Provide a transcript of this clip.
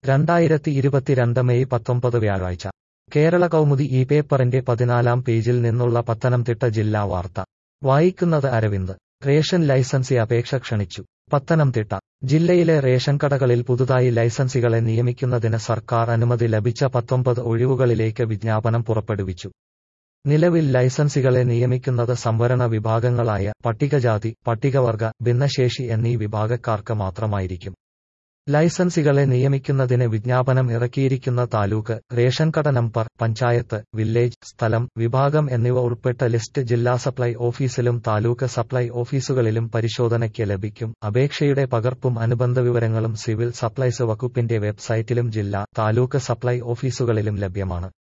രണ്ടായിരത്തി ഇരുപത്തിരണ്ട് മെയ് പത്തൊമ്പത് വ്യാഴാഴ്ച കേരള കൗമുദി ഈ പേപ്പറിന്റെ പതിനാലാം പേജിൽ നിന്നുള്ള പത്തനംതിട്ട ജില്ലാ വാർത്ത വായിക്കുന്നത് അരവിന്ദ് റേഷൻ ലൈസൻസി അപേക്ഷ ക്ഷണിച്ചു പത്തനംതിട്ട ജില്ലയിലെ റേഷൻ കടകളിൽ പുതുതായി ലൈസൻസികളെ നിയമിക്കുന്നതിന് സർക്കാർ അനുമതി ലഭിച്ച പത്തൊമ്പത് ഒഴിവുകളിലേക്ക് വിജ്ഞാപനം പുറപ്പെടുവിച്ചു നിലവിൽ ലൈസൻസികളെ നിയമിക്കുന്നത് സംവരണ വിഭാഗങ്ങളായ പട്ടികജാതി പട്ടികവർഗ ഭിന്നശേഷി എന്നീ വിഭാഗക്കാർക്ക് മാത്രമായിരിക്കും ലൈസൻസികളെ നിയമിക്കുന്നതിന് വിജ്ഞാപനം ഇറക്കിയിരിക്കുന്ന താലൂക്ക് റേഷൻ കട നമ്പർ പഞ്ചായത്ത് വില്ലേജ് സ്ഥലം വിഭാഗം എന്നിവ ഉൾപ്പെട്ട ലിസ്റ്റ് ജില്ലാ സപ്ലൈ ഓഫീസിലും താലൂക്ക് സപ്ലൈ ഓഫീസുകളിലും പരിശോധനയ്ക്ക് ലഭിക്കും അപേക്ഷയുടെ പകർപ്പും അനുബന്ധ വിവരങ്ങളും സിവിൽ സപ്ലൈസ് വകുപ്പിന്റെ വെബ്സൈറ്റിലും ജില്ലാ താലൂക്ക് സപ്ലൈ ഓഫീസുകളിലും ലഭ്യമാണ്